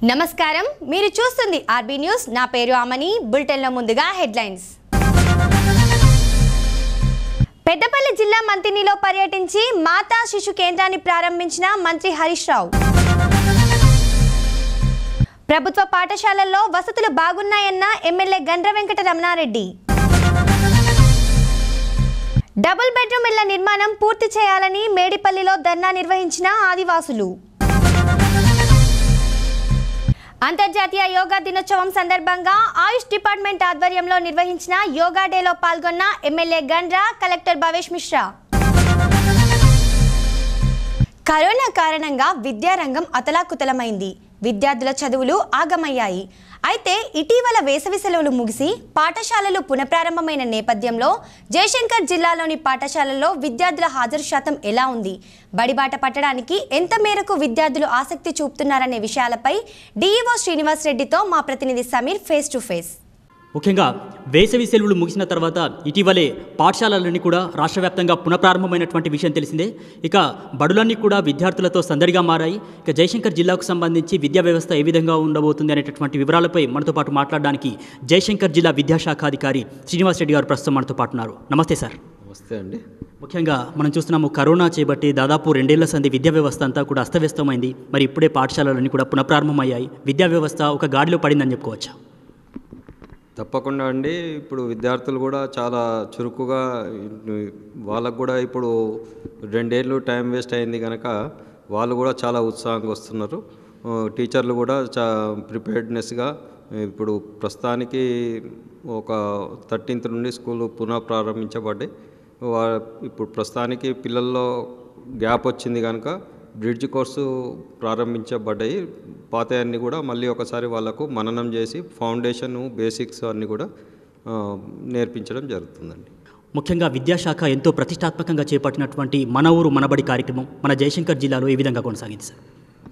నమస్కారం మీరు చూస్తుంది ఆర్బీ న్యూస్ నా పేరు అమని బులెటిన్లో ముందుగా హెడ్లైన్స్ పెద్దపల్లి జిల్లా మంతినిలో పర్యటించి మాతా శిశు కేంద్రాన్ని ప్రారంభించిన మంత్రి హరీష్ రావు ప్రభుత్వ పాఠశాలల్లో వసతులు బాగున్నాయన్న MLA Gandra Venkata Ramanareddy double bedroom ఇళ్ల నిర్మాణం పూర్తి చేయాలని మేడిపల్లిలో ధర్నా నిర్వహించిన ఆదివాసులు అంతర్జాతీయ యోగా దినోత్సవం సందర్భంగా ఆయుష్ డిపార్ట్మెంట్ ఆధ్వర్యంలో నిర్వహించిన యోగా డేలో పాల్గొన్న MLA Gandra collector Bhavesh Mishra corona కారణంగా విద్యారంగం అతలాకుతలమైంది విద్యార్థుల చదువులు ఆగమయ్యాయి అయితే ఇటీవల వేసవి సెలవులు ముగిసి పాఠశాలలు పునఃప్రారంభమైన నేపథ్యంలో జయశంకర్ జిల్లాలోని పాఠశాలల్లో విద్యార్థుల హాజరు శాతం ఎలా ఉంది బడిబాట పట్టడానికి ఎంత మేరకు విద్యార్థులు ఆసక్తి చూపుతున్నారనే విషయాలపై డీఈఓ శ్రీనివాస్ రెడ్డితో మా ప్రతినిధి సమీర్ ఫేస్ టు ఫేస్ ముఖ్యంగా వేసవి సెలవులు ముగిసిన తర్వాత ఇటీవలే పాఠశాలలన్నీ కూడా రాష్ట్ర వ్యాప్తంగా పునఃప్రారంభమైనటువంటి విషయం తెలిసిందే ఇక బడులన్నీ కూడా విద్యార్థులతో సందడిగా మారాయి ఇక జయశంకర్ జిల్లాకు సంబంధించి విద్యా వ్యవస్థ ఏ విధంగా ఉండబోతుంది అనేటటువంటి వివరాలపై మనతో పాటు మాట్లాడడానికి జయశంకర్ జిల్లా విద్యాశాఖాధికారి శ్రీనివాస్ రెడ్డి గారు ప్రస్తుతం మనతో పాటు ఉన్నారు నమస్తే సార్ నమస్తే అండి ముఖ్యంగా మనం చూస్తున్నాము కరోనా చేపట్టి దాదాపు రెండేళ్ల సంది విద్యా వ్యవస్థ అంతా కూడా అస్తవ్యస్తమైంది మరి ఇప్పుడే పాఠశాలలన్నీ కూడా పునఃప్రారంభమయ్యాయి విద్యా వ్యవస్థ ఒక గాడిలో పడిందని చెప్పుకోవచ్చా తప్పకుండా అండి ఇప్పుడు విద్యార్థులు కూడా చాలా చురుకుగా వాళ్ళకు కూడా ఇప్పుడు రెండేళ్ళు టైం వేస్ట్ అయింది కనుక వాళ్ళు కూడా చాలా ఉత్సాహంగా వస్తున్నారు ఆ, టీచర్లు కూడా చా ప్రిపేర్డ్నెస్గా ఇప్పుడు ప్రస్తుతానికి ఒక థర్టీన్త్ నుండి స్కూల్ పునః ప్రారంభించబడ్డాయి వా ఇప్పుడు ప్రస్తుతానికి పిల్లల్లో గ్యాప్ వచ్చింది కనుక బ్రిడ్జ్ కోర్సు ప్రారంభించబడ్డాయి పాత అన్ని కూడా మళ్ళీ ఒకసారి వాళ్ళకు మననం చేసి ఫౌండేషన్ బేసిక్స్ అన్నీ కూడా ఆ, నేర్పించడం జరుగుతుందండి ముఖ్యంగా విద్యాశాఖ ఎంతో ప్రతిష్టాత్మకంగా చేపట్టినటువంటి మన ఊరు మనబడి కార్యక్రమం మన జయశంకర్ జిల్లాలో ఏ విధంగా కొనసాగింది సార్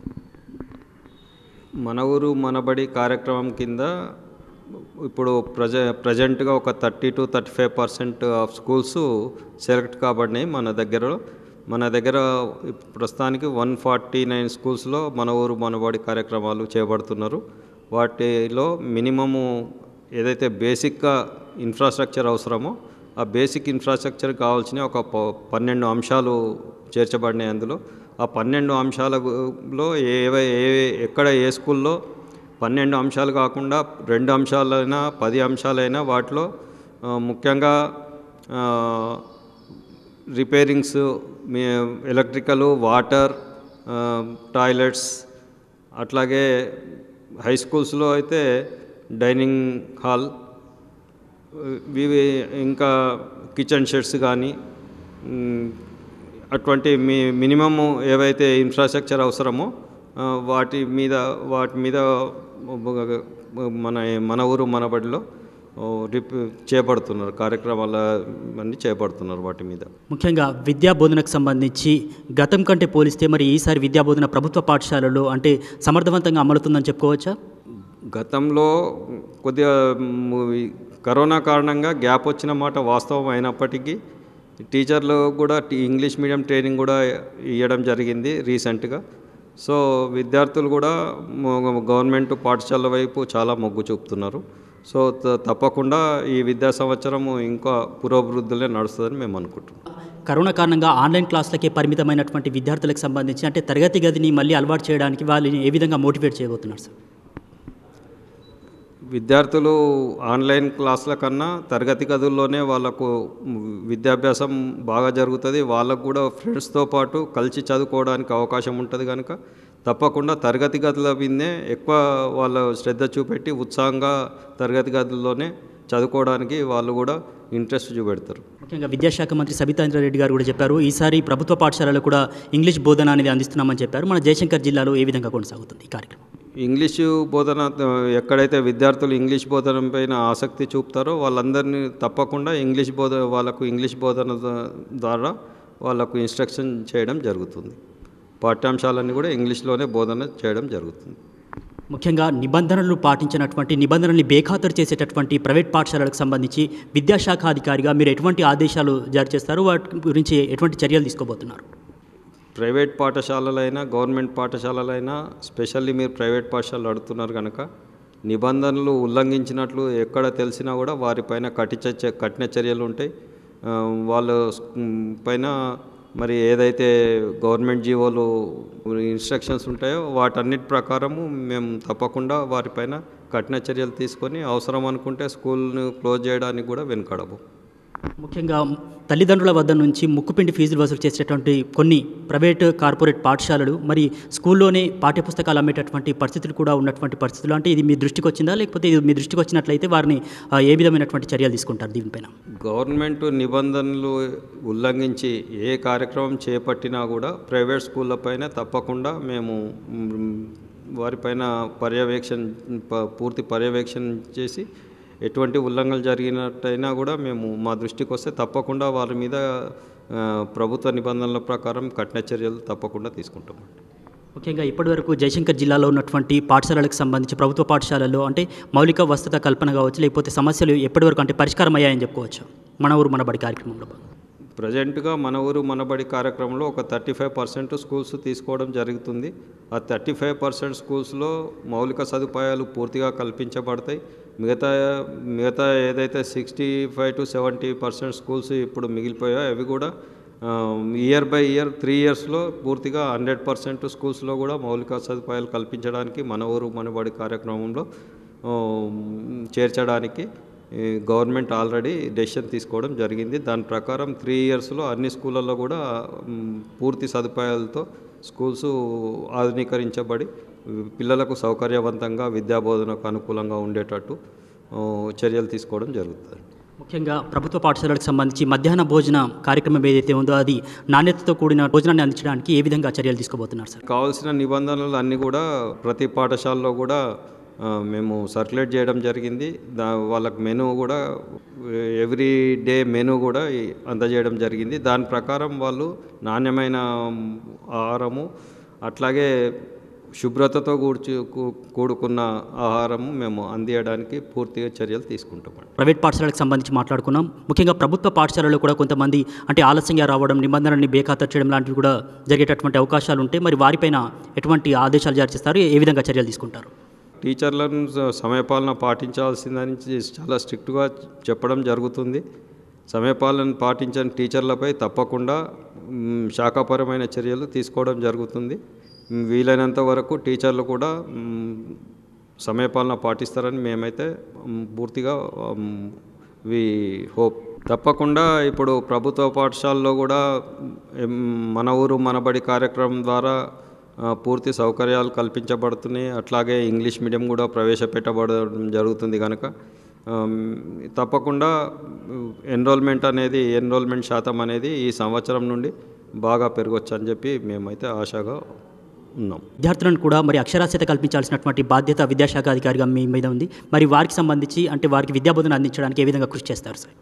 మన ఊరు మనబడి కార్యక్రమం కింద ఇప్పుడు ప్రజ ప్రజెంట్గా ఒక thirty to thirty five percent of schools select కాబడినాయి మన దగ్గర మన దగ్గర ఇప్ ప్రస్తుతానికి వన్ ఫార్టీ నైన్ స్కూల్స్లో మన ఊరు మనబడి కార్యక్రమాలు చేపడుతున్నారు వాటిలో మినిమము ఏదైతే బేసిక్గా ఇన్ఫ్రాస్ట్రక్చర్ అవసరమో ఆ బేసిక్ ఇన్ఫ్రాస్ట్రక్చర్ కావాల్సిన ఒక ప- పన్నెండు అంశాలు చేర్చబడినాయి అందులో ఆ పన్నెండు అంశాలలో ఏవై ఏ ఎక్కడ ఏ స్కూల్లో పన్నెండు అంశాలు కాకుండా రెండు అంశాలైనా పది అంశాలైనా వాటిలో ఆ, ముఖ్యంగా ఆ, రిపేరింగ్స్ మీ ఎలక్ట్రికల్ వాటర్ ఆ, టాయిలెట్స్ అట్లాగే హై స్కూల్స్లో అయితే డైనింగ్ హాల్ ఇవి ఇంకా కిచెన్ షెడ్స్ కానీ మ్, అటువంటి మీ మినిమమ్ ఏవైతే ఇన్ఫ్రాస్ట్రక్చర్ అవసరమో ఆ, వాటి మీద వాటి మీద మన మన ఊరు మన బడిలో ఓ, రిప్ చేపడుతున్నారు కార్యక్రమాల అన్నీ చేపడుతున్నారు వాటి మీద ముఖ్యంగా విద్యా బోధనకు సంబంధించి గతం కంటే పోలిస్తే మరి ఈసారి విద్యా బోధన ప్రభుత్వ పాఠశాలలో అంటే సమర్థవంతంగా అమలుతుందని చెప్పుకోవచ్చా గతంలో కొద్దిగా మ్, ఈ కరోనా కారణంగా గ్యాప్ వచ్చిన మాట వాస్తవం అయినప్పటికీ టీచర్లు కూడా టీ- ఇంగ్లీష్ మీడియం ట్రైనింగ్ కూడా ఇవ్వడం జరిగింది రీసెంట్గా సో విద్యార్థులు కూడా మ- గవర్నమెంట్ పాఠశాల వైపు చాలా మొగ్గు చూపుతున్నారు సో త- తప్పకుండా ఈ విద్యా సంవత్సరం ఇంకా పురోభివృద్ధిలో నడుస్తుందని మేము అనుకుంటున్నాం కరోనా కారణంగా ఆన్లైన్ క్లాసులకే పరిమితమైనటువంటి విద్యార్థులకు సంబంధించి అంటే తరగతి గదిని మళ్ళీ అలవాటు చేయడానికి వాళ్ళని ఏ విధంగా మోటివేట్ చేయబోతున్నారు సార్ విద్యార్థులు ఆన్లైన్ క్లాసుల కన్నా తరగతి గదుల్లోనే వాళ్ళకు విద్యాభ్యాసం బాగా జరుగుతుంది వాళ్ళకు కూడా ఫ్రెండ్స్తో పాటు కలిసి చదువుకోవడానికి అవకాశం ఉంటుంది కనుక తప్పకుండా తరగతి గదుల మీదనే ఎక్కువ వాళ్ళ శ్రద్ధ చూపెట్టి ఉత్సాహంగా తరగతి గదుల్లోనే చదువుకోవడానికి వాళ్ళు కూడా ఇంట్రెస్ట్ చూపెడతారు ముఖ్యంగా విద్యాశాఖ మంత్రి సబితాంద్ర రెడ్డి గారు కూడా చెప్పారు ఈసారి ప్రభుత్వ పాఠశాలలో కూడా ఇంగ్లీష్ బోధన అనేది అందిస్తున్నామని చెప్పారు మన జయశంకర్ జిల్లాలో ఏ విధంగా కొనసాగుతుంది ఈ కార్యక్రమం ఇంగ్లీషు బోధన ఆ, ఎక్కడైతే విద్యార్థులు ఇంగ్లీష్ బోధన పైన ఆసక్తి చూపుతారో వాళ్ళందరినీ తప్పకుండా ఇంగ్లీష్ బోధ వాళ్ళకు ఇంగ్లీష్ బోధన ద- ద్వారా వాళ్ళకు ఇన్స్ట్రక్షన్ చేయడం జరుగుతుంది పాఠ్యాంశాలన్నీ కూడా ఇంగ్లీష్లోనే బోధన చేయడం జరుగుతుంది ముఖ్యంగా నిబంధనలు పాటించినటువంటి నిబంధనల్ని బేఖాతరు చేసేటటువంటి ప్రైవేట్ పాఠశాలలకు సంబంధించి విద్యాశాఖ అధికారిగా మీరు ఎటువంటి ఆదేశాలు జారీ చేస్తారు వాటి గురించి ఎటువంటి చర్యలు తీసుకోబోతున్నారు ప్రైవేట్ పాఠశాలలైనా గవర్నమెంట్ పాఠశాలలైనా స్పెషల్లీ మీరు ప్రైవేట్ పాఠశాలలు అడుగుతున్నారు కనుక నిబంధనలు ఉల్లంఘించినట్లు ఎక్కడ తెలిసినా కూడా వారిపైన కఠిన చ- కఠిన చర్యలు ఉంటాయి ఆ, వాళ్ళ స్- మ్, పైన మరి ఏదైతే గవర్నమెంట్ జీవోలు ఇన్స్ట్రక్షన్స్ ఉంటాయో వాటన్నిటి ప్రకారము మేము తప్పకుండా వారిపైన కఠిన చర్యలు తీసుకొని అవసరం అనుకుంటే స్కూల్ను క్లోజ్ చేయడానికి కూడా వెనుకడము ముఖ్యంగా తల్లిదండ్రుల వద్ద నుంచి ముక్కుపిండి ఫీజులు వసూలు చేసేటువంటి కొన్ని ప్రైవేట్ కార్పొరేట్ పాఠశాలలు మరి స్కూల్లోనే పాఠ్యపుస్తకాలు అమ్మేటటువంటి పరిస్థితులు కూడా ఉన్నటువంటి పరిస్థితులు అంటే ఇది మీ దృష్టికి వచ్చిందా లేకపోతే ఇది మీ దృష్టికి వచ్చినట్లయితే వారిని ఆ, ఏ విధమైనటువంటి చర్యలు తీసుకుంటారు దీనిపైన గవర్నమెంట్ నిబంధనలు ఉల్లంఘించి ఏ కార్యక్రమం చేపట్టినా కూడా ప్రైవేట్ స్కూళ్ళపైన తప్పకుండా మేము మ్, వారిపైన పర్యవేక్షణ ప- పూర్తి పర్యవేక్షణ చేసి ఎటువంటి ఉల్లంఘనలు జరిగినట్టయినా కూడా మేము మా దృష్టికి వస్తే తప్పకుండా వారి మీద ఆ, ప్రభుత్వ నిబంధనల ప్రకారం కఠిన చర్యలు తప్పకుండా తీసుకుంటాం ముఖ్యంగా ఇప్పటివరకు జయశంకర్ జిల్లాలో ఉన్నటువంటి పాఠశాలలకు సంబంధించి ప్రభుత్వ పాఠశాలల్లో అంటే మౌలిక వసత కల్పన కావచ్చు లేకపోతే సమస్యలు ఎప్పటివరకు అంటే పరిష్కారం అయ్యాయని చెప్పుకోవచ్చు మన ఊరు మన బడి కార్యక్రమంలో ప్రజెంట్గా మన ఊరు మనబడి కార్యక్రమంలో ఒక థర్టీ ఫైవ్ పర్సెంట్ స్కూల్స్ తీసుకోవడం జరుగుతుంది ఆ థర్టీ ఫైవ్ పర్సెంట్ స్కూల్స్లో మౌలిక సదుపాయాలు పూర్తిగా కల్పించబడతాయి మిగతా మిగతా ఏదైతే sixty five to seventy percent schools ఇప్పుడు మిగిలిపోయాయో అవి కూడా ఇయర్ బై ఇయర్ త్రీ ఇయర్స్లో పూర్తిగా హండ్రెడ్ పర్సెంట్ స్కూల్స్లో కూడా మౌలిక సదుపాయాలు కల్పించడానికి మన ఊరు మనబడి కార్యక్రమంలో ఆ, చేర్చడానికి ఈ గవర్నమెంట్ ఆల్రెడీ డెసిషన్ తీసుకోవడం జరిగింది దాని ప్రకారం త్రీ ఇయర్స్లో అన్ని స్కూళ్ళల్లో కూడా మ్, పూర్తి సదుపాయాలతో స్కూల్స్ ఆధునీకరించబడి పిల్లలకు సౌకర్యవంతంగా విద్యాబోధనకు అనుకూలంగా ఉండేటట్టు ఆ, చర్యలు తీసుకోవడం జరుగుతుంది ముఖ్యంగా ప్రభుత్వ పాఠశాలలకు సంబంధించి మధ్యాహ్న భోజన కార్యక్రమం ఏదైతే ఉందో అది నాణ్యతతో కూడిన భోజనాన్ని అందించడానికి ఏ విధంగా చర్యలు తీసుకోబోతున్నారు సార్ కావాల్సిన నిబంధనలు అన్నీ కూడా ప్రతి పాఠశాలలో కూడా ఆ, మేము సర్క్యులేట్ చేయడం జరిగింది దా వాళ్ళకి మెనూ కూడా ఎవ్రీ డే మెనూ కూడా ఈ అందజేయడం జరిగింది దాని ప్రకారం వాళ్ళు నాణ్యమైన ఆహారము అట్లాగే శుభ్రతతో కూర్చు కూ- కూడుకున్న ఆహారము మేము అందియడానికి పూర్తిగా చర్యలు తీసుకుంటామండి ప్రైవేట్ పాఠశాలకు సంబంధించి మాట్లాడుకున్నాం ముఖ్యంగా ప్రభుత్వ పాఠశాలలో కూడా కొంతమంది అంటే ఆలస్యంగా రావడం నిబంధనల్ని బేఖాతరు చేయడం లాంటివి కూడా జరిగేటటువంటి అవకాశాలు ఉంటాయి మరి వారిపైన ఎటువంటి ఆదేశాలు జారీ చేస్తారు ఏ విధంగా చర్యలు తీసుకుంటారు టీచర్లను స- సమయపాలన పాటించాల్సిందని చ- చాలా స్ట్రిక్ట్గా చెప్పడం జరుగుతుంది సమయపాలన పాటించని టీచర్లపై తప్పకుండా మ్, శాఖాపరమైన చర్యలు తీసుకోవడం జరుగుతుంది మ్, వీలైనంత వరకు టీచర్లు కూడా మ్, సమయపాలన పాటిస్తారని మేమైతే మ్, పూర్తిగా మ్, వి హోప్ తప్పకుండా ఇప్పుడు ప్రభుత్వ పాఠశాలలో కూడా ఎం, మన ఊరు మనబడి కార్యక్రమం ద్వారా ఆ, పూర్తి సౌకర్యాలు కల్పించబడుతున్నాయి అట్లాగే ఇంగ్లీష్ మీడియం కూడా ప్రవేశపెట్టబడడం జరుగుతుంది కనుక ఆమ్, తప్పకుండా ఎన్రోల్మెంట్ అనేది ఎన్రోల్మెంట్ శాతం అనేది ఈ సంవత్సరం నుండి బాగా పెరగవచ్చు అని చెప్పి మేమైతే ఆశగా ఉన్నాం విద్యార్థులను కూడా మరి అక్షరాస్యత కల్పించాల్సినటువంటి బాధ్యత విద్యాశాఖ అధికారిగా మీ మీద ఉంది మరి వారికి సంబంధించి అంటే వారికి విద్యాబోధన అందించడానికి ఏ విధంగా కృషి చేస్తారు సార్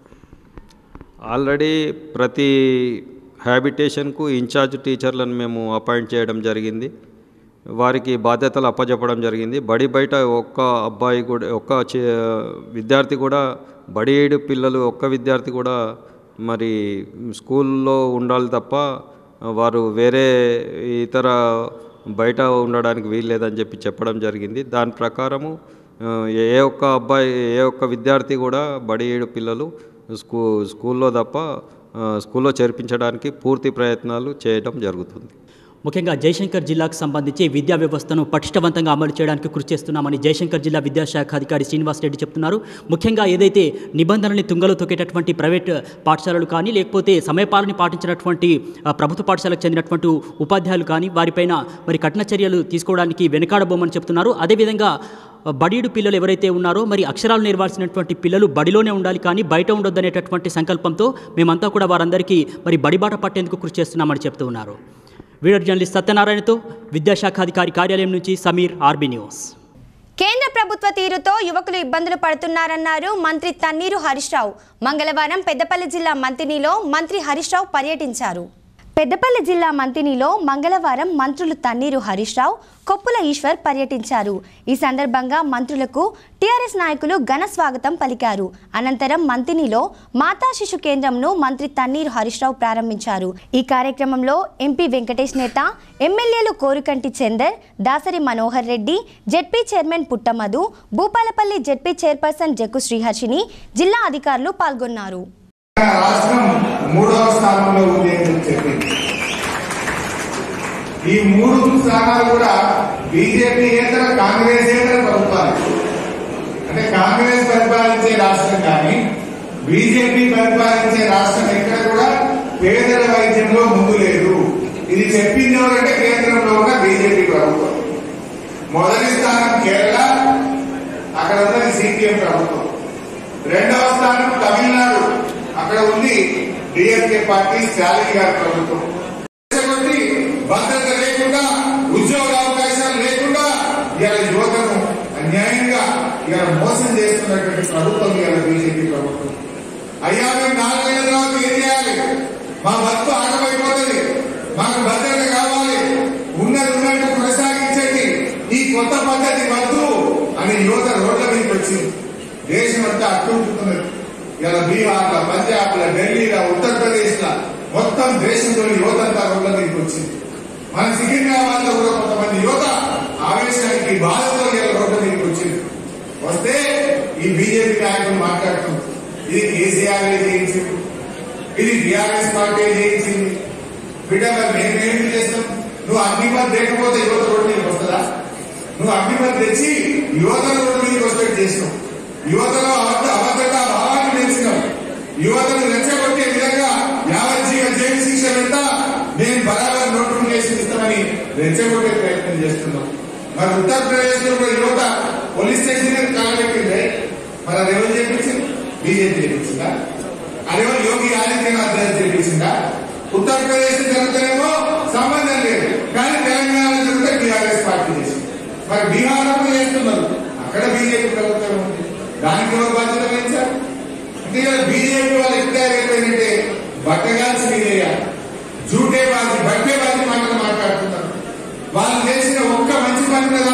ఆల్రెడీ ప్రతి హ్యాబిటేషన్కు ఇన్ఛార్జ్ టీచర్లను మేము అపాయింట్ చేయడం జరిగింది వారికి బాధ్యతలు అప్పచెప్పడం జరిగింది బడి బయట ఒక్క అబ్బాయి కూడా ఒక్క చే- విద్యార్థి కూడా బడి ఏడు పిల్లలు ఒక్క విద్యార్థి కూడా మరి స్కూల్లో ఉండాలి తప్ప వారు వేరే ఇతర బయట ఉండడానికి వీల్లేదని చెప్పి చెప్పడం జరిగింది దాని ప్రకారము ఆ, ఏ ఒక్క అబ్బాయి ఏ ఒక్క విద్యార్థి కూడా బడి ఏడు పిల్లలు స్కూ స్కూల్లో తప్ప ఆ, స్కూల్లో చేర్పించడానికి పూర్తి ప్రయత్నాలు చేయడం జరుగుతుంది ముఖ్యంగా జయశంకర్ జిల్లాకు సంబంధించి విద్యా వ్యవస్థను పటిష్టవంతంగా అమలు చేయడానికి కృషి చేస్తున్నామని జయశంకర్ జిల్లా విద్యాశాఖ అధికారి శ్రీనివాస్ రెడ్డి చెప్తున్నారు ముఖ్యంగా ఏదైతే నిబంధనల్ని తుంగలో తొక్కేటటువంటి ప్రైవేట్ పాఠశాలలు కానీ లేకపోతే సమయపాలన పాటించినటువంటి ఆ, ప్రభుత్వ పాఠశాలకు చెందినటువంటి ఉపాధ్యాయులు కానీ వారిపైన మరి కఠిన చర్యలు తీసుకోవడానికి వెనకాడబోమని చెప్తున్నారు అదేవిధంగా ఆ, బడీడు పిల్లలు ఎవరైతే ఉన్నారో మరి అక్షరాలు నేర్వాల్సినటువంటి పిల్లలు బడిలోనే ఉండాలి కానీ బయట ఉండొద్దనేటటువంటి సంకల్పంతో మేమంతా కూడా వారందరికీ మరి బడిబాట పట్టేందుకు కృషి చేస్తున్నామని చెప్తూ ఉన్నారు వీడియో జర్నలిస్ట్ సత్యనారాయణతో విద్యాశాఖ అధికారి కార్యాలయం నుంచి సమీర్ ఆర్బీ న్యూస్ కేంద్ర ప్రభుత్వ తీరుతో యువకులు ఇబ్బందులు పడుతున్నారన్నారు మంత్రి తన్నీరు హరీష్ రావు మంగళవారం పెద్దపల్లి జిల్లా మంతినిలో మంత్రి హరీష్ రావు పర్యటించారు పెద్దపల్లి జిల్లా మంతినిలో మంగళవారం మంత్రులు తన్నీరు హరీష్ రావు కొప్పుల ఈశ్వర్ పర్యటించారు ఈ సందర్భంగా మంత్రులకు టీఆర్ఎస్ నాయకులు ఘన స్వాగతం పలికారు అనంతరం మంతినిలో మాతా శిశు కేంద్రంను మంత్రి తన్నీరు హరీష్ రావు ప్రారంభించారు ఈ కార్యక్రమంలో ఎంపీ వెంకటేష్ నేత ఎమ్మెల్యేలు Korukanti Chander Dasari Manohar Reddy ZP chairman Puttamadhu Bhupalpally ZP chairperson Jaggu Sriharshini జిల్లా అధికారులు పాల్గొన్నారు రాష్ట్రం మూడవ స్థానంలో ఉంది అని చెప్పింది ఈ మూడు స్థానాలు కూడా బీజేపీ ఏతర కాంగ్రెస్ ఏతర ప్రభుత్వాలు అంటే కాంగ్రెస్ పరిపాలించే రాష్ట్రం కానీ బీజేపీ పరిపాలించే రాష్ట్రం ఎక్కడ కూడా పేదల వైద్యంలో ముందు లేదు ఇది చెప్పింది ఎవరంటే కేంద్రంలో ఉన్న బీజేపీ ప్రభుత్వం మొదటి స్థానం కేరళ అక్కడ ఉన్నది సిపిఎం ప్రభుత్వం రెండవ స్థానం తమిళనాడు అక్కడ ఉంది డిఎంకే పార్టీ స్టాలిన్ గారి ప్రభుత్వం దేశకొద్ది భద్రత లేకుండా ఉద్యోగ అవకాశాలు లేకుండా ఇవాళ యువతను అన్యాయంగా ఇవాళ మోసం చేస్తున్నటువంటి ప్రభుత్వం ఇవాళ బీజేపీ ప్రభుత్వం అయ్యా మేము నాలుగైదు తర్వాత ఏం చేయాలి మా బతుకు ఆటమైపోతుంది మాకు భద్రత కావాలి ఉన్నది ఉన్నట్టు కొనసాగించండి ఈ కొత్త పద్ధతి వద్దు అని యువత రోడ్ల మీదకి వచ్చింది దేశం అంతా అట్టుకుంటున్నది ఇలా బీహార్ లో పంజాబ్ లో ఢిల్లీలో ఉత్తరప్రదేశ్ లో మొత్తం దేశంలోని యువత అంతా రోడ్ల మీదకి వచ్చింది మన సికింద్రాబాద్ లో కూడా కొంతమంది యువత ఆవేశానికి బాధతో ఇలా రోడ్ల మీదకి వచ్చింది వస్తే ఈ బీజేపీ నాయకులు మాట్లాడుతున్నారు ఇది కేసీఆర్ చేయించింది ఇది టీఆర్ఎస్ పార్టీ చేయించింది బిడ్డ మరి మేమేమి చేస్తాం నువ్వు అగ్నిపత్ లేకపోతే యువత రోడ్డు మీదకి వస్తుందా నువ్వు అగ్నిపత్ తెచ్చి యువత రోడ్డు మీదకి వస్తే చేసినావు యువతలో అబద్ధ అభద్రత భావాన్ని పెంచినావు యువతను రెచ్చగొట్టే విధంగా యావజ్జీవ జైలు శిక్ష పెడతా నేను బరాబర్ నోటిఫికేషన్ ఇస్తామని రెచ్చగొట్టే ప్రయత్నం చేస్తున్నాం మరి ఉత్తరప్రదేశ్ లో కూడా యువత పోలీస్ స్టేషన్ కాలబెట్టిందే మరి అది ఎవరు చేపించింది బీజేపీ చేపించిందా అదేమో యోగి ఆదిత్యనాథ్ గారు చేపించిందా ఉత్తరప్రదేశ్ జరుగుతానేమో సంబంధం లేదు కానీ తెలంగాణ జరిగితే టీఆర్ఎస్ పార్టీ చేసింది మరి బీహార్ లో చేస్తున్నారు అక్కడ బీజేపీ ప్రభుత్వం ఉంది దానికి ఎవరు బాధ్యత వహించారు అంటే బీజేపీ వాళ్ళు ఎక్కడ అయిపోయిందంటే బట్టగాల్సి మీదయ్యా జూటే బాజీ బట్టే బాజీ మాటలు మాట్లాడుతున్నారు వాళ్ళు చేసిన ఒక్క మంచి పని కదా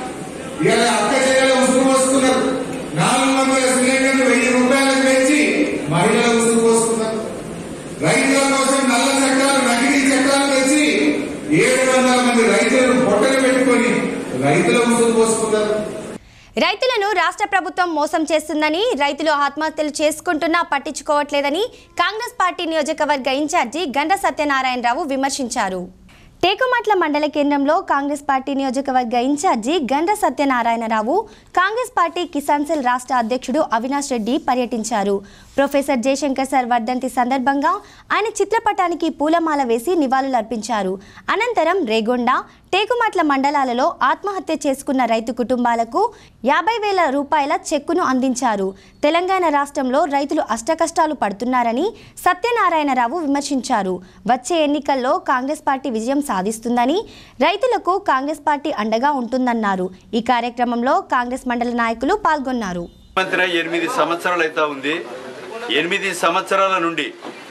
ఇలా అక్క చెల్లెల ఉసురు పోసుకున్నారు నాలుగు వందల సిలిండర్లు వెయ్యి రూపాయలకు పెంచి మహిళల ఉసురు పోసుకున్నారు రైతుల కోసం నల్ల చట్టాలు నకిలీ చట్టాలు తెచ్చి ఏడు వందల మంది రైతులను పొట్టలు పెట్టుకొని రైతుల ఉసురు పోసుకున్నారు రైతులను రాష్ట్ర ప్రభుత్వం మోసం చేస్తుందని రైతులు ఆత్మహత్యలు చేసుకుంటున్నా పట్టించుకోవట్లేదని కాంగ్రెస్ పార్టీ నియోజకవర్గ ఇన్ఛార్జి గండ్ర సత్యనారాయణరావు విమర్శించారు టేకుమాట్ల మండల కేంద్రంలో కాంగ్రెస్ పార్టీ నియోజకవర్గ incharge Gandra Satyanarayanarao Congress party Kisan cell రాష్ట్ర అధ్యక్షుడు అవినాష్ రెడ్డి పర్యటించారు ప్రొఫెసర్ జయశంకర్ సార్ వర్ధంతి సందర్భంగా ఆయన చిత్రపటానికి పూలమాల వేసి నివాళులర్పించారు అనంతరం రేగొండ టేకుమాట్ల మండలాలలో ఆత్మహత్య చేసుకున్న రైతు కుటుంబాలకు యాభై వేల రూపాయల చెక్కును అందించారు తెలంగాణ రాష్ట్రంలో రైతులు అష్టకష్టాలు పడుతున్నారని సత్యనారాయణరావు విమర్శించారు వచ్చే ఎన్నికల్లో కాంగ్రెస్ పార్టీ విజయం సాధిస్తుందని రైతులకు కాంగ్రెస్ పార్టీ అండగా ఉంటుందన్నారు ఈ కార్యక్రమంలో కాంగ్రెస్ మండల నాయకులు పాల్గొన్నారు ముఖ్యమంత్రి ఎనిమిది సంవత్సరాలు అయితే ఉంది ఎనిమిది సంవత్సరాల నుండి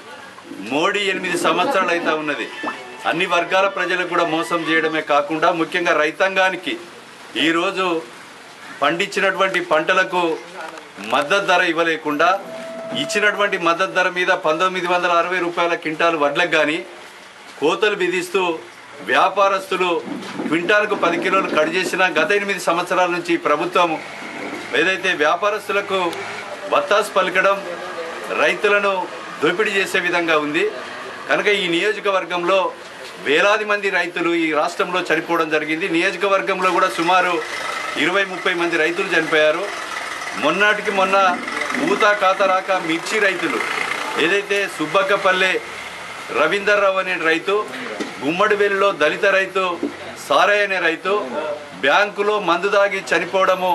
మోడీ ఎనిమిది సంవత్సరాలు అయితే ఉన్నది అన్ని వర్గాల ప్రజలకు కూడా మోసం చేయడమే కాకుండా ముఖ్యంగా రైతాంగానికి ఈరోజు పండించినటువంటి పంటలకు మద్దతు ధర ఇవ్వలేకుండా ఇచ్చినటువంటి మద్దతు ధర మీద పంతొమ్మిది వందల అరవై రూపాయల క్వింటాలు వడ్లకు కానీ కోతలు విధిస్తూ వ్యాపారస్తులు క్వింటాల్కు పది కిలోలు కట్ చేసిన గత ఎనిమిది సంవత్సరాల నుంచి ప్రభుత్వం ఏదైతే వ్యాపారస్తులకు వత్తాసు పలకడం రైతులను దోపిడీ చేసే విధంగా ఉంది కనుక ఈ నియోజకవర్గంలో వేలాది మంది రైతులు ఈ రాష్ట్రంలో చనిపోవడం జరిగింది నియోజకవర్గంలో కూడా సుమారు ఇరవై ముప్పై మంది రైతులు చనిపోయారు మొన్నటికి మొన్న ఊతా కాతరాక మిర్చి రైతులు ఏదైతే సుబ్బక్కపల్లె రవీందర్ రావు అనే రైతు గుమ్మడివెల్లిలో దళిత రైతు సారయ్య అనే రైతు బ్యాంకులో మందు దాగి చనిపోవడము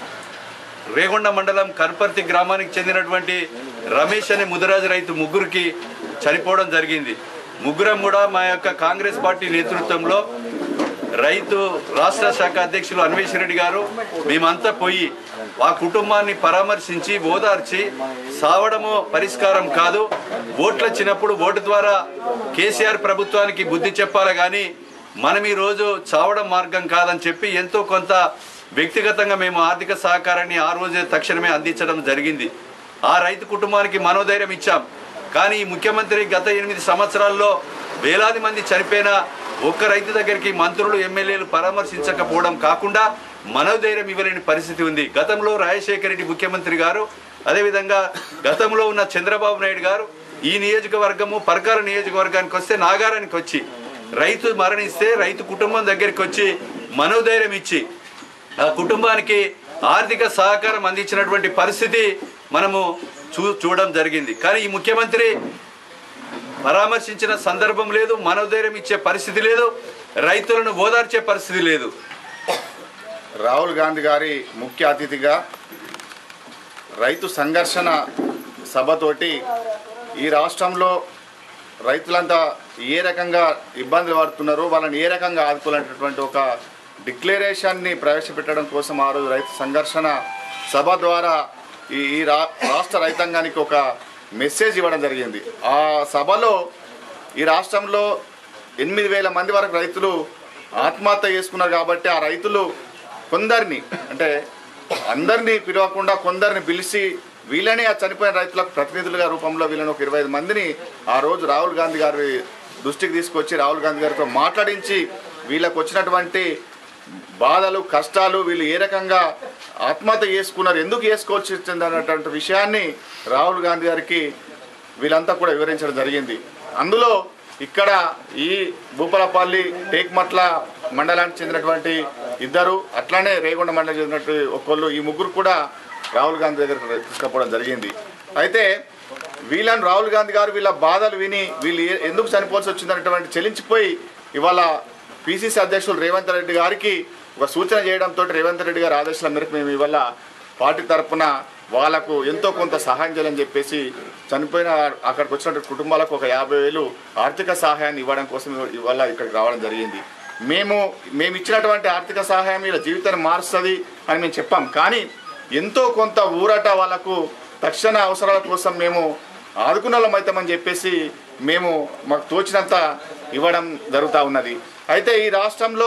రేగొండ మండలం కర్పర్తి గ్రామానికి చెందినటువంటి రమేష్ అనే ముదిరాజు రైతు ముగ్గురికి చనిపోవడం జరిగింది ముగ్గురం కూడా మా యొక్క కాంగ్రెస్ పార్టీ నేతృత్వంలో రైతు రాష్ట్ర శాఖ అధ్యక్షులు అన్వేష్ రెడ్డి గారు మేమంతా పోయి ఆ కుటుంబాన్ని పరామర్శించి ఓదార్చి సావడము పరిష్కారం కాదు ఓట్లు వచ్చినప్పుడు ఓటు ద్వారా కేసీఆర్ ప్రభుత్వానికి బుద్ధి చెప్పాలి కానీ మనం ఈ రోజు చావడం మార్గం కాదని చెప్పి ఎంతో కొంత వ్యక్తిగతంగా మేము ఆర్థిక సహకారాన్ని ఆ రోజే తక్షణమే అందించడం జరిగింది ఆ రైతు కుటుంబానికి మనోధైర్యం ఇచ్చాం కానీ ఈ ముఖ్యమంత్రి గత ఎనిమిది సంవత్సరాల్లో వేలాది మంది చనిపోయినా ఒక్క రైతు దగ్గరికి మంత్రులు ఎమ్మెల్యేలు పరామర్శించకపోవడం కాకుండా మనోధైర్యం ఇవ్వలేని పరిస్థితి ఉంది గతంలో రాజశేఖర రెడ్డి ముఖ్యమంత్రి గారు అదేవిధంగా గతంలో ఉన్న చంద్రబాబు నాయుడు గారు ఈ నియోజకవర్గము పరకాల నియోజకవర్గానికి వస్తే నాగారానికి వచ్చి రైతు మరణిస్తే రైతు కుటుంబం దగ్గరికి వచ్చి మనోధైర్యం ఇచ్చి ఆ కుటుంబానికి ఆర్థిక సహకారం అందించినటువంటి పరిస్థితి మనము చూ చూడడం జరిగింది కానీ ఈ ముఖ్యమంత్రి పరామర్శించిన సందర్భం లేదు మనోధైర్యం ఇచ్చే పరిస్థితి లేదు రైతులను ఓదార్చే పరిస్థితి లేదు రాహుల్ గాంధీ గారి ముఖ్య అతిథిగా రైతు సంఘర్షణ సభతోటి ఈ రాష్ట్రంలో రైతులంతా ఏ రకంగా ఇబ్బందులు పడుతున్నారో వాళ్ళని ఏ రకంగా ఆదుకోవాలనేటటువంటి ఒక డిక్లరేషన్ని ప్రవేశపెట్టడం కోసం ఆ రోజు రైతు సంఘర్షణ సభ ద్వారా ఈ ఈ రా రాష్ట్ర రైతాంగానికి ఒక మెసేజ్ ఇవ్వడం జరిగింది ఆ సభలో ఈ రాష్ట్రంలో ఎనిమిది వేల మంది వరకు రైతులు ఆత్మహత్య చేసుకున్నారు కాబట్టి ఆ రైతులు కొందరిని అంటే అందరినీ పిలవకుండా కొందరిని పిలిచి వీళ్ళని ఆ చనిపోయిన రైతులకు ప్రతినిధులుగా రూపంలో వీళ్ళని ఒక ఇరవై ఐదు మందిని ఆ రోజు రాహుల్ గాంధీ గారి దృష్టికి తీసుకొచ్చి రాహుల్ గాంధీ గారితో మాట్లాడించి వీళ్ళకు వచ్చినటువంటి బాధలు కష్టాలు వీళ్ళు ఏ రకంగా ఆత్మహత్య చేసుకున్నారు ఎందుకు చేసుకోవాల్సి వచ్చింది అన్నటువంటి విషయాన్ని రాహుల్ గాంధీ గారికి వీళ్ళంతా కూడా వివరించడం జరిగింది అందులో ఇక్కడ ఈ భూపాలపల్లి టేక్మట్ల మండలానికి చెందినటువంటి ఇద్దరు అట్లానే రేగొండ మండలం చెందినటువంటి ఒకళ్ళు ఈ ముగ్గురు కూడా రాహుల్ గాంధీ దగ్గరకు తీసుకుపోవడం జరిగింది అయితే వీళ్ళని రాహుల్ గాంధీ గారు వీళ్ళ బాధలు విని వీళ్ళు ఏ- ఎందుకు చనిపోవాల్సి వచ్చిందనేటువంటి చెలించిపోయి ఇవాళ పిసిసి అధ్యక్షులు రేవంత్ రెడ్డి గారికి ఒక సూచన చేయడంతో రేవంత్ రెడ్డి గారి ఆదేశాల మేరకు మేము ఇవాళ పార్టీ తరపున వాళ్ళకు ఎంతో కొంత సహాయం చేయాలని చెప్పేసి చనిపోయిన అక్కడికి వచ్చినటువంటి కుటుంబాలకు ఒక యాభై వేలు ఆర్థిక సహాయాన్ని ఇవ్వడం కోసం ఇవాళ ఇక్కడికి రావడం జరిగింది మేము మేము ఇచ్చినటువంటి ఆర్థిక సహాయం వీళ్ళ జీవితాన్ని మారుస్తుంది అని మేము చెప్పాం కానీ ఎంతో కొంత ఊరట వాళ్ళకు తక్షణ అవసరాల కోసం మేము ఆదుకున్న వాళ్ళం అవుతామని చెప్పేసి మేము మాకు తోచినంత ఇవ్వడం జరుగుతూ ఉన్నది అయితే ఈ రాష్ట్రంలో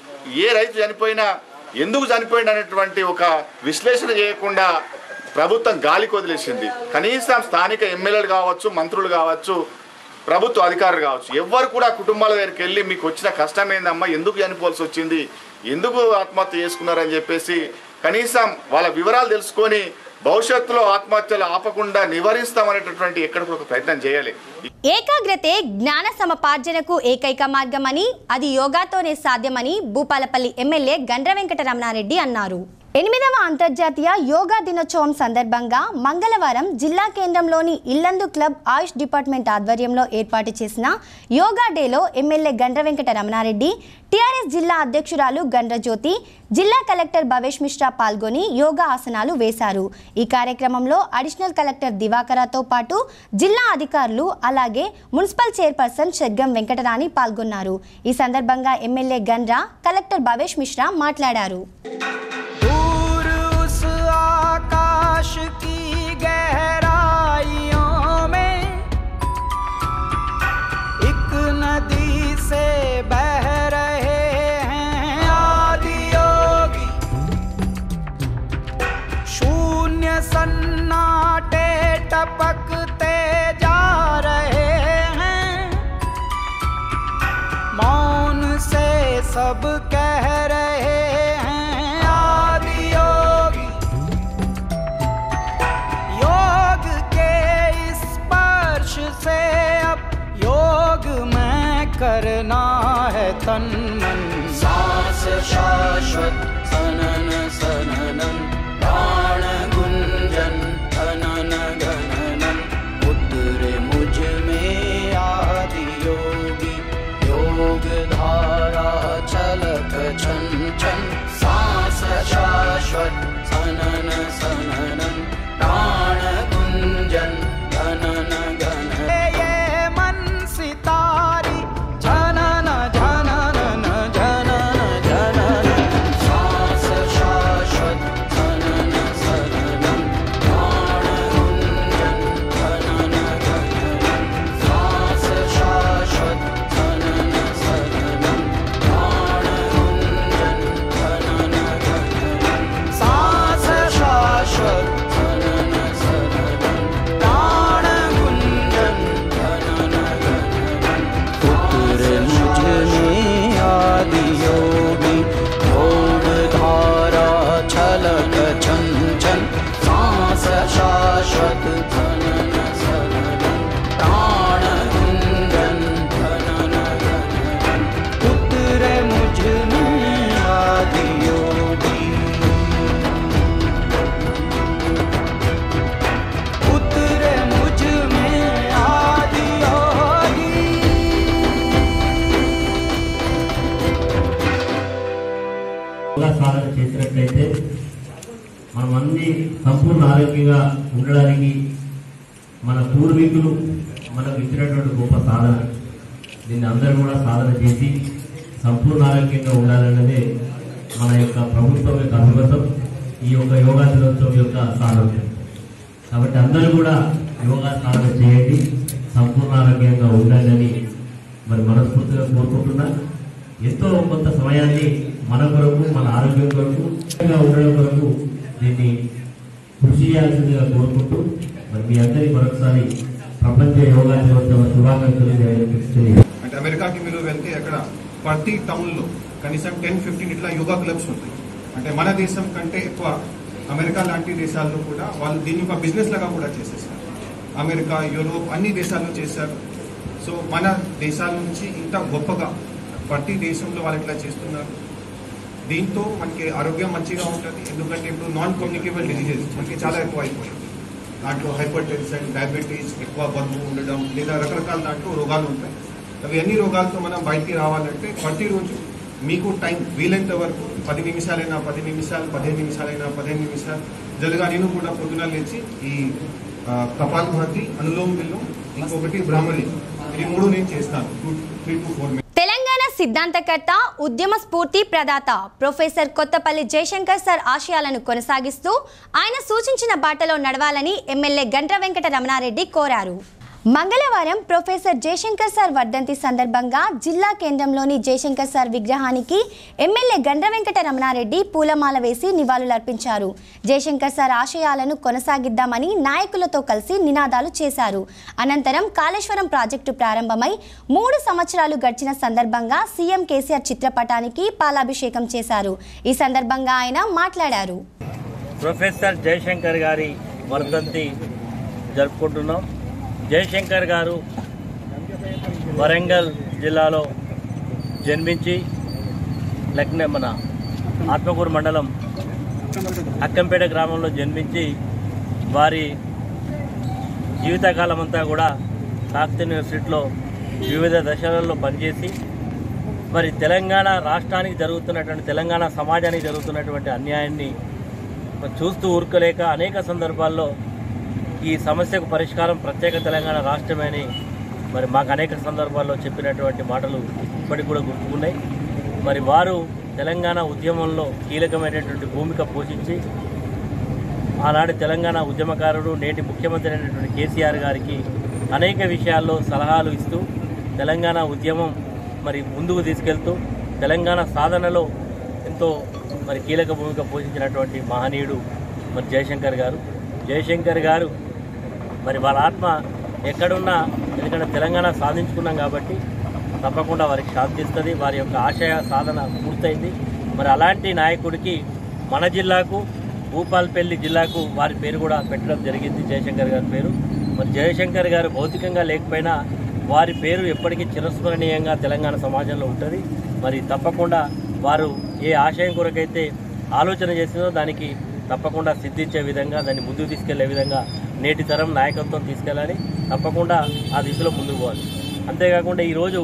ఏ రైతు చనిపోయినా ఎందుకు చనిపోయింది అనేటువంటి ఒక విశ్లేషణ చేయకుండా ప్రభుత్వం గాలికి వదిలేసింది కనీసం స్థానిక ఎమ్మెల్యేలు కావచ్చు మంత్రులు కావచ్చు ప్రభుత్వ అధికారులు కావచ్చు ఎవ్వరు కూడా కుటుంబాల దగ్గరికి వెళ్ళి మీకు వచ్చిన కష్టం ఏందమ్మా ఎందుకు చనిపోవాల్సి వచ్చింది ఎందుకు ఆత్మహత్య చేసుకున్నారని చెప్పేసి కనీసం వాళ్ళ వివరాలు తెలుసుకొని భవిష్యత్తులో ఆత్మహత్యలు ఆపకుండా నివారిస్తామనేటటువంటి ఎక్కడికి ఒక ప్రయత్నం చేయాలి ఏకాగ్రతే జ్ఞాన సమపార్జనకు ఏకైక మార్గమని అది యోగాతోనే సాధ్యమని భూపాలపల్లి ఎమ్మెల్యే గండ్ర వెంకట రమణారెడ్డి అన్నారు ఎనిమిదవ అంతర్జాతీయ యోగా దినోత్సవం సందర్భంగా మంగళవారం జిల్లా కేంద్రంలోని ఇల్లందు క్లబ్ ఆయుష్ డిపార్ట్మెంట్ ఆధ్వర్యంలో ఏర్పాటు చేసిన యోగా డేలో ఎమ్మెల్యే గండ్ర వెంకట రమణారెడ్డి టీఆర్ఎస్ జిల్లా అధ్యక్షురాలు గండ్ర జ్యోతి జిల్లా కలెక్టర్ భవేష్ మిశ్రా పాల్గొని యోగా ఆసనాలు వేశారు ఈ కార్యక్రమంలో అడిషనల్ కలెక్టర్ దివాకరతో పాటు జిల్లా అధికారులు అలాగే మున్సిపల్ చైర్పర్సన్ షడ్గం వెంకటరాణి పాల్గొన్నారు ఈ సందర్భంగా ఎమ్మెల్యే గండ్ర కలెక్టర్ భవేష్ మిశ్రా మాట్లాడారు दूर उस आकाश की गहराइयों में एक नदी से बह रहे हैं आदि योगी शून्य सन्नाटे टपकते जा रहे हैं मौन से सब कह रहे हैं आदि योगी योग के स्पर्श से अब योग में करना है तन मन सांस शाश्वत सनन सननन प्राण गुंजन अनन गणनन उतरे मुझ में आदि योगी योग धारा चलत छन छन सांस शाश्वत सनन सननन प्राण गुंजन गणन गण ये मन सितारी जनन जनन जनन యోగా సాధన చేసినట్లయితే మనం అన్ని సంపూర్ణ ఆరోగ్యంగా ఉండడానికి మన పూర్వీకులు మనకు ఇచ్చినటువంటి గొప్ప సాధన దీన్ని అందరూ కూడా సాధన చేసి సంపూర్ణ ఆరోగ్యంగా ఉండాలన్నదే మన యొక్క ప్రభుత్వం యొక్క అభిమతం ఈ యొక్క యోగా దినోత్సవం యొక్క సాధన కాబట్టి అందరూ కూడా యోగా సాధన చేయండి సంపూర్ణ ఆరోగ్యంగా ఉండాలని మరి మనస్ఫూర్తిగా కోరుకుంటున్నా ఎంతో కొంత సమయాన్ని మన కొరకు మన ఆరోగ్యం కొరకు ఆరోగ్యంగా ఉండడం కొరకు దీన్ని కృషి చేయాల్సిందిగా కోరుకుంటూ మరి మీ అందరి మరొకసారి ప్రపంచ యోగా దినోత్సవ శుభాకాంక్షలు తెలియజేస్తున్నాను. అంటే అమెరికాకి మీరు వెళ్తే అక్కడ ప్రతి టౌన్లో కనీసం టెన్ ఫిఫ్టీన్ ఇట్లా యోగా క్లబ్స్ ఉంటాయి అంటే మన దేశం కంటే ఎక్కువ అమెరికా లాంటి దేశాల్లో కూడా వాళ్ళు దీన్ని ఒక బిజినెస్ లాగా కూడా చేసేసారు అమెరికా యూరోప్ అన్ని దేశాల్లో చేశారు సో మన దేశాల నుంచి ఇంత గొప్పగా ప్రతి దేశంలో వాళ్ళు ఇట్లా చేస్తున్నారు దీంతో మనకి ఆరోగ్యం మంచిగా ఉంటుంది ఎందుకంటే ఇప్పుడు నాన్ కమ్యూనికేబుల్ డిజీజెస్ మనకి చాలా ఎక్కువ అయిపోయింది దాంట్లో హైపర్ టెన్షన్ డయాబెటీస్ ఎక్కువ బరువు ఉండడం లేదా రకరకాల దాంట్లో రోగాలు ఉంటాయి అవి అన్ని రోగాలతో మనం బయటికి రావాలంటే ప్రతిరోజు మీకు టైం వీలైనంత వరకు పది నిమిషాలైనా పది నిమిషాలు పదిహేను నిమిషాలైనా పదిహేను నిమిషాలు జల్గా నేను కూడా పొద్దున లేచి ఈ ఆ, కపాల్ భాతి అనులోమ్ విలోమ్ ఇంకొకటి బ్రాహ్మణి ఇది మూడు నేను చేస్తాను two three to four Telangana సిద్ధాంతకర్త ఉద్యమ స్ఫూర్తి ప్రదాత ప్రొఫెసర్ కొత్తపల్లి జయశంకర్ సార్ ఆశయాలను కొనసాగిస్తూ ఆయన సూచించిన బాటలో నడవాలని ఎమ్మెల్యే గంట్ర వెంకట రమణారెడ్డి కోరారు మంగళవారం ప్రొఫెసర్ జయశంకర్ సార్ వర్ధంతి సందర్భంగా జిల్లా కేంద్రంలోని జయశంకర్ సార్ విగ్రహానికి ఎమ్మెల్యే గండ్ర వెంకట రమణారెడ్డి పూలమాల వేసి నివాళులర్పించారు జయశంకర్ సార్ ఆశయాలను కొనసాగిద్దామని నాయకులతో కలిసి నినాదాలు చేశారు అనంతరం కాళేశ్వరం ప్రాజెక్టు ప్రారంభమై మూడు సంవత్సరాలు గడిచిన సందర్భంగా సీఎం కేసీఆర్ చిత్రపటానికి పాలాభిషేకం చేశారు ఈ సందర్భంగా ఆయన మాట్లాడారు ప్రొఫెసర్ జయశంకర్ గారి వర్ధంతి జరుపుకుంటున్నాం జయశంకర్ గారు వరంగల్ జిల్లాలో జన్మించి లక్నో మన ఆత్మకూరు మండలం అక్కంపేట గ్రామంలో జన్మించి వారి జీవితకాలం అంతా కూడా కాకతీయ యూనివర్సిటీలో వివిధ దశలలో పనిచేసి మరి తెలంగాణ రాష్ట్రానికి జరుగుతున్నటువంటి తెలంగాణ సమాజానికి జరుగుతున్నటువంటి అన్యాయాన్ని మరి చూస్తూ ఊరుకోలేక అనేక సందర్భాల్లో ఈ సమస్యకు పరిష్కారం ప్రత్యేక తెలంగాణ రాష్ట్రమే అని మరి మాకు అనేక సందర్భాల్లో చెప్పినటువంటి మాటలు ఇప్పటికి కూడా గుర్తుకున్నాయి మరి వారు తెలంగాణ ఉద్యమంలో కీలకమైనటువంటి భూమిక పోషించి ఆనాటి తెలంగాణ ఉద్యమకారుడు నేటి ముఖ్యమంత్రి అయినటువంటి కేసీఆర్ గారికి అనేక విషయాల్లో సలహాలు ఇస్తూ తెలంగాణ ఉద్యమం మరి ముందుకు తీసుకెళ్తూ తెలంగాణ సాధనలో ఎంతో మరి కీలక భూమిక పోషించినటువంటి మహనీయుడు మరి జయశంకర్ గారు జయశంకర్ గారు మరి వాళ్ళ ఆత్మ ఎక్కడున్నా ఎందుకంటే తెలంగాణ సాధించుకున్నాం కాబట్టి తప్పకుండా వారికి శాంతిస్తుంది వారి యొక్క ఆశయ సాధన పూర్తయింది మరి అలాంటి నాయకుడికి మన జిల్లాకు భూపాల్పల్లి జిల్లాకు వారి పేరు కూడా పెట్టడం జరిగింది జయశంకర్ గారి పేరు మరి జయశంకర్ గారు భౌతికంగా లేకపోయినా వారి పేరు ఎప్పటికీ చిరస్మరణీయంగా తెలంగాణ సమాజంలో ఉంటుంది మరి తప్పకుండా వారు ఏ ఆశయం కొరకైతే ఆలోచన చేసిందో దానికి తప్పకుండా సిద్ధించే విధంగా దాన్ని ముందుకు తీసుకెళ్లే విధంగా నేటి తరం నాయకత్వం తీసుకెళ్ళాలి తప్పకుండా ఆ దిశలో ముందుకు పోవాలి అంతేకాకుండా ఈరోజు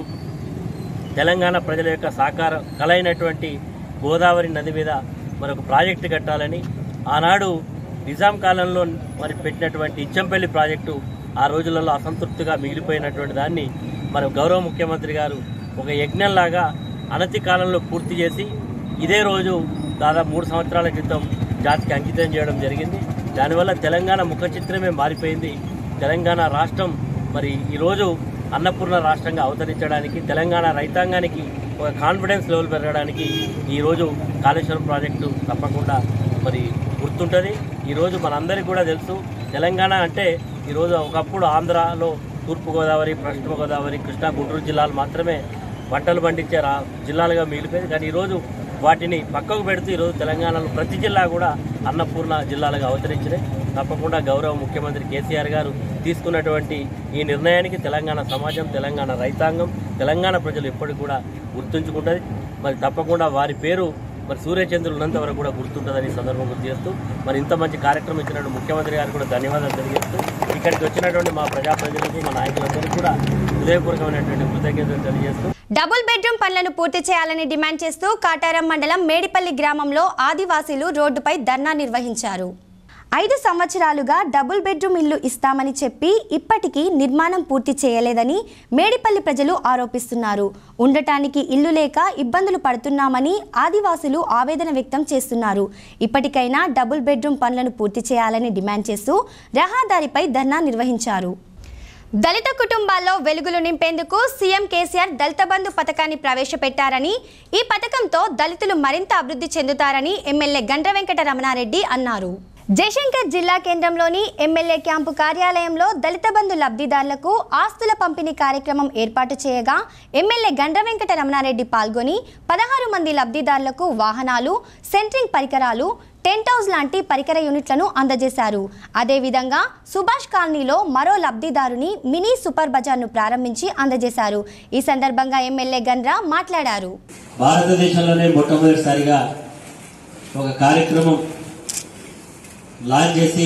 తెలంగాణ ప్రజల యొక్క సాకార కలైనటువంటి గోదావరి నది మీద మరొక ప్రాజెక్టు కట్టాలని ఆనాడు నిజాం కాలంలో మరి పెట్టినటువంటి ఇచ్చంపల్లి ప్రాజెక్టు ఆ రోజులలో అసంతృప్తిగా మిగిలిపోయినటువంటి దాన్ని మన గౌరవ ముఖ్యమంత్రి గారు ఒక యజ్ఞంలాగా అనతి కాలంలో పూర్తి చేసి ఇదే రోజు దాదాపు మూడు సంవత్సరాల క్రితం జాతికి అంకితం చేయడం జరిగింది దానివల్ల తెలంగాణ ముఖ చిత్రమే మారిపోయింది తెలంగాణ రాష్ట్రం మరి ఈరోజు అన్నపూర్ణ రాష్ట్రంగా అవతరించడానికి తెలంగాణ రైతాంగానికి ఒక కాన్ఫిడెన్స్ లెవెల్ పెరగడానికి ఈరోజు కాళేశ్వరం ప్రాజెక్టు తప్పకుండా మరి గుర్తుంటుంది ఈరోజు మనందరికీ కూడా తెలుసు తెలంగాణ అంటే ఈరోజు ఒకప్పుడు ఆంధ్రాలో తూర్పుగోదావరి పశ్చిమ గోదావరి కృష్ణా గుంటూరు జిల్లాలు మాత్రమే పంటలు పండించే రా జిల్లాలుగా మిగిలిపోయింది కానీ ఈరోజు వాటిని పక్కకు పెడుతూ ఈరోజు తెలంగాణలో ప్రతి జిల్లా కూడా అన్నపూర్ణ జిల్లాలుగా అవతరించినాయి తప్పకుండా గౌరవ ముఖ్యమంత్రి కేసీఆర్ గారు తీసుకున్నటువంటి ఈ నిర్ణయానికి తెలంగాణ సమాజం తెలంగాణ రైతాంగం తెలంగాణ ప్రజలు ఎప్పటికి కూడా గుర్తుంచుకుంటుంది మరి తప్పకుండా వారి పేరు మరి సూర్యచంద్రులు ఉన్నంత వరకు కూడా గుర్తుంటుందని ఈ సందర్భం గుర్తు చేస్తూ మరి ఇంత మంచి కార్యక్రమం ఇచ్చినటువంటి ముఖ్యమంత్రి గారికి కూడా ధన్యవాదాలు తెలియజేస్తూ ఇక్కడికి వచ్చినటువంటి మా ప్రజాప్రతినిధులకు మా నాయకులందరికీ కూడా హృదయపూర్వకమైనటువంటి కృతజ్ఞతలు తెలియజేస్తూ డబుల్ బెడ్రూమ్ పనులను పూర్తి చేయాలని డిమాండ్ చేస్తూ కాటారం మండలం మేడిపల్లి గ్రామంలో ఆదివాసీలు రోడ్డుపై ధర్నా నిర్వహించారు ఐదు సంవత్సరాలుగా డబుల్ బెడ్రూమ్ ఇల్లు ఇస్తామని చెప్పి ఇప్పటికీ నిర్మాణం పూర్తి చేయలేదని మేడిపల్లి ప్రజలు ఆరోపిస్తున్నారు ఉండటానికి ఇల్లు లేక ఇబ్బందులు పడుతున్నామని ఆదివాసులు ఆవేదన వ్యక్తం చేస్తున్నారు ఇప్పటికైనా డబుల్ బెడ్రూమ్ పనులను పూర్తి చేయాలని డిమాండ్ చేస్తూ రహదారిపై ధర్నా నిర్వహించారు దళిత కుటుంబాల్లో వెలుగులు నింపేందుకు సీఎం కేసీఆర్ దళిత బంధు పథకాన్ని ప్రవేశపెట్టారని ఈ పథకంతో దళితులు మరింత అభివృద్ధి చెందుతారని ఎమ్మెల్యే గండ్ర వెంకట రమణారెడ్డి అన్నారు జయశంకర్ జిల్లా కేంద్రంలోని ఎమ్మెల్యే క్యాంపు కార్యాలయంలో దళిత బంధు లబ్ధిదారులకు ఆస్తుల పంపిణీ కార్యక్రమం ఏర్పాటు చేయగా ఎమ్మెల్యే గండ్ర వెంకట రమణారెడ్డి పాల్గొని పదహారు మంది లబ్ధిదారులకు వాహనాలు సెంట్రింగ్ పరికరాలు టెంట్ హౌస్ లాంటి పరికర యూనిట్లను అందజేశారు అదేవిధంగా సుభాష్ కాలనీలో మరో లబ్ధిదారుని మినీ సూపర్ బజార్ను ప్రారంభించి అందజేశారు ఈ సందర్భంగా ఎమ్మెల్యే గండ్ర మాట్లాడారు భారతదేశంలోనే మొట్టమొదటిసారిగా ఒక కార్యక్రమం లాంచ్ చేసి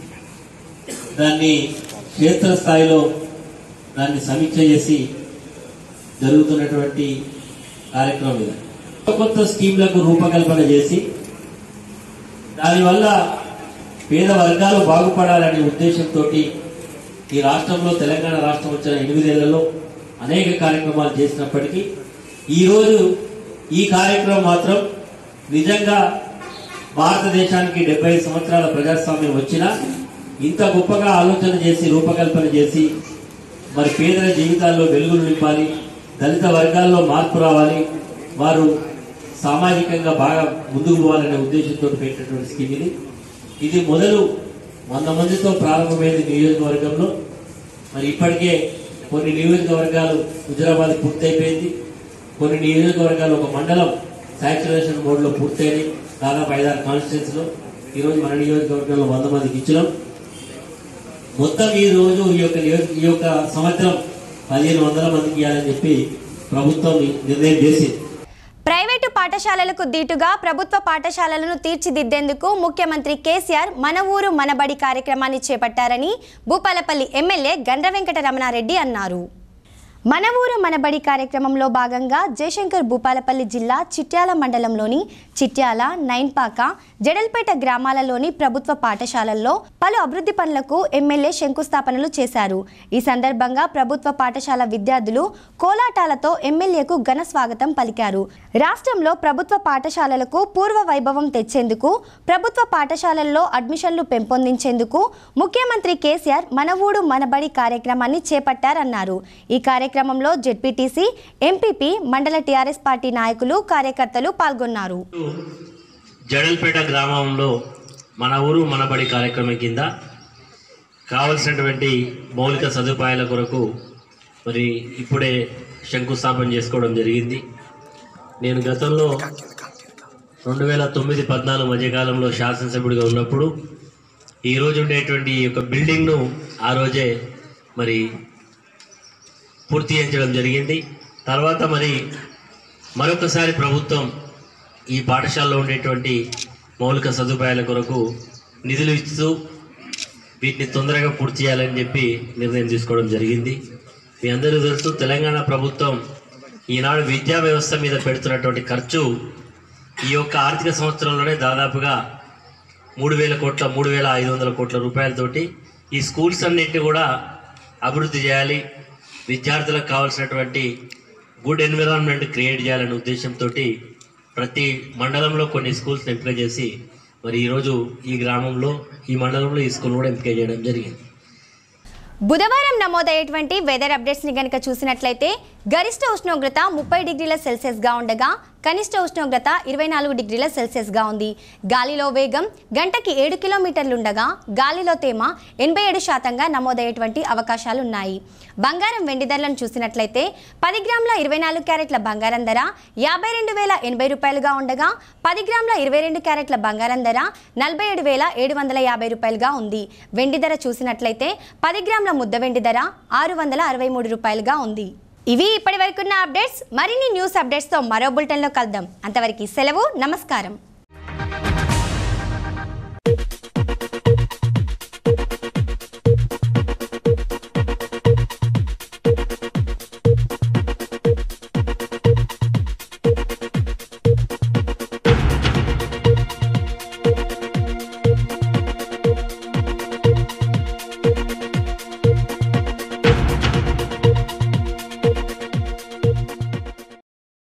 దాన్ని క్షేత్రస్థాయిలో దాన్ని సమీక్ష చేసి జరుగుతున్నటువంటి కార్యక్రమం ఇది కొత్త కొత్త స్కీమ్లకు రూపకల్పన చేసి దానివల్ల పేద వర్గాలు బాగుపడాలనే ఉద్దేశంతో ఈ రాష్ట్రంలో తెలంగాణ రాష్ట్రం వచ్చిన ఎనిమిదేళ్లలో అనేక కార్యక్రమాలు చేసినప్పటికీ ఈరోజు ఈ కార్యక్రమం మాత్రం నిజంగా భారతదేశానికి డెబ్బై సంవత్సరాల ప్రజాస్వామ్యం వచ్చినా ఇంత గొప్పగా ఆలోచన చేసి రూపకల్పన చేసి మరి పేదల జీవితాల్లో వెలుగులు నింపాలి దళిత వర్గాల్లో మార్పు రావాలి వారు సామాజికంగా బాగా ముందుకు పోవాలనే ఉద్దేశంతో పెట్టినటువంటి స్కీమ్ ఇది ఇది మొదలు వంద మందితో ప్రారంభమైంది నియోజకవర్గంలో మరి ఇప్పటికే కొన్ని నియోజకవర్గాలు హుజరాబాద్ పూర్తయిపోయింది కొన్ని నియోజకవర్గాలు ఒక మండలం సాచురేషన్ మోడ్లో పూర్తయినాయి దాదాపు ఐదారు కాన్స్టిట్యున్సీలో ఈరోజు మన నియోజకవర్గంలో వంద మందికి ఇచ్చినాం మొత్తం ఈ రోజు ఈ యొక్క నియోజక- ఈ యొక్క సంవత్సరం పదిహేను వందల మందికి ఇవ్వాలని చెప్పి ప్రభుత్వం నిర్ణయం చేసింది ప్రైవేటు పాఠశాలలకు దీటుగా ప్రభుత్వ పాఠశాలలను తీర్చిదిద్దేందుకు ముఖ్యమంత్రి కేసీఆర్ మన ఊరు మనబడి కార్యక్రమాన్ని చేపట్టారని భూపాలపల్లి ఎమ్మెల్యే గండ్ర వెంకట రమణారెడ్డి అన్నారు మన ఊరు మనబడి కార్యక్రమంలో భాగంగా జయశంకర్ భూపాలపల్లి జిల్లా చిట్యాల మండలంలోని చిట్యాల నైన్పాక జడల్పేట గ్రామాలలోని ప్రభుత్వ పాఠశాలల్లో పలు అభివృద్ధి పనులకు ఎమ్మెల్యే శంకుస్థాపనలు చేశారు ఈ సందర్భంగా ప్రభుత్వ పాఠశాల విద్యార్థులు కోలాటాలతో ఎమ్మెల్యేకు ఘన స్వాగతం పలికారు రాష్ట్రంలో ప్రభుత్వ పాఠశాలలకు పూర్వ వైభవం తెచ్చేందుకు ప్రభుత్వ పాఠశాలల్లో అడ్మిషన్లు పెంపొందించేందుకు ముఖ్యమంత్రి కేసీఆర్ మన ఊడు మనబడి కార్యక్రమాన్ని చేపట్టారన్నారు ఈ కార్యక్రమంలో జెడ్పీటీసీ ఎంపీపీ మండల టీఆర్ఎస్ పార్టీ నాయకులు కార్యకర్తలు పాల్గొన్నారు జడల్పేట గ్రామంలో మన ఊరు మన బడి కార్యక్రమం కింద కావలసినటువంటి మౌలిక సదుపాయాల కొరకు మరి ఇప్పుడే శంకుస్థాపన చేసుకోవడం జరిగింది నేను గతంలో రెండు వేల తొమ్మిది పద్నాలుగు మధ్యకాలంలో శాసనసభ్యుడిగా ఉన్నప్పుడు ఈ రోజు ఉండేటువంటి ఈ యొక్క బిల్డింగ్ను ఆ రోజే మరి పూర్తి చేయించడం జరిగింది తర్వాత మరి మరొకసారి ప్రభుత్వం ఈ పాఠశాలలో ఉండేటువంటి మౌలిక సదుపాయాల కొరకు నిధులు ఇస్తూ వీటిని తొందరగా పూర్తి చేయాలని చెప్పి నిర్ణయం తీసుకోవడం జరిగింది మీ అందరూ తెలుసు తెలంగాణ ప్రభుత్వం ఈనాడు విద్యా వ్యవస్థ మీద పెడుతున్నటువంటి ఖర్చు ఈ యొక్క ఆర్థిక సంవత్సరంలోనే దాదాపుగా మూడు వేల కోట్ల మూడు వేల ఐదు వందల కోట్ల రూపాయలతోటి ఈ స్కూల్స్ అన్నింటినీ కూడా అభివృద్ధి చేయాలి విద్యార్థులకు కావాల్సినటువంటి గుడ్ ఎన్విరాన్మెంట్ క్రియేట్ చేయాలనే ఉద్దేశంతో ప్రతి మండలంలో కొన్ని స్కూల్స్ ఎంపిక చేసి మరి ఈరోజు ఈ గ్రామంలో ఈ మండలంలో ఈ స్కూల్ కూడా ఎంపిక చేయడం జరిగింది బుధవారం నమోదయ్యేటువంటి వెదర్ అప్డేట్స్ని గనుక చూసినట్లయితే గరిష్ట ఉష్ణోగ్రత ముప్పై డిగ్రీల సెల్సియస్గా ఉండగా కనిష్ట ఉష్ణోగ్రత ఇరవై నాలుగు డిగ్రీల సెల్సియస్గా ఉంది గాలిలో వేగం గంటకి ఏడు కిలోమీటర్లు ఉండగా గాలిలో తేమ ఎనభై ఏడు శాతంగా నమోదయ్యేటువంటి అవకాశాలు ఉన్నాయి బంగారం వెండి ధరలను చూసినట్లయితే పది గ్రాముల ఇరవై నాలుగు క్యారెట్ల బంగారం ధర యాభై రెండు వేల ఎనభై రూపాయలుగా ఉండగా పది గ్రాముల ఇరవై రెండు క్యారెట్ల బంగారం ధర నలభై ఏడు వేల ఏడు వందల యాభై రూపాయలుగా ఉంది వెండి ధర చూసినట్లయితే పది గ్రాముల ముద్ద వెండి ధర ఆరు వందల అరవై మూడు రూపాయలుగా ఉంది ఇవి ఇప్పటి వరకున్న అప్డేట్స్ మరిన్ని న్యూస్ అప్డేట్స్తో మరో బులెటిన్లో కలుద్దాం అంతవరకు సెలవు నమస్కారం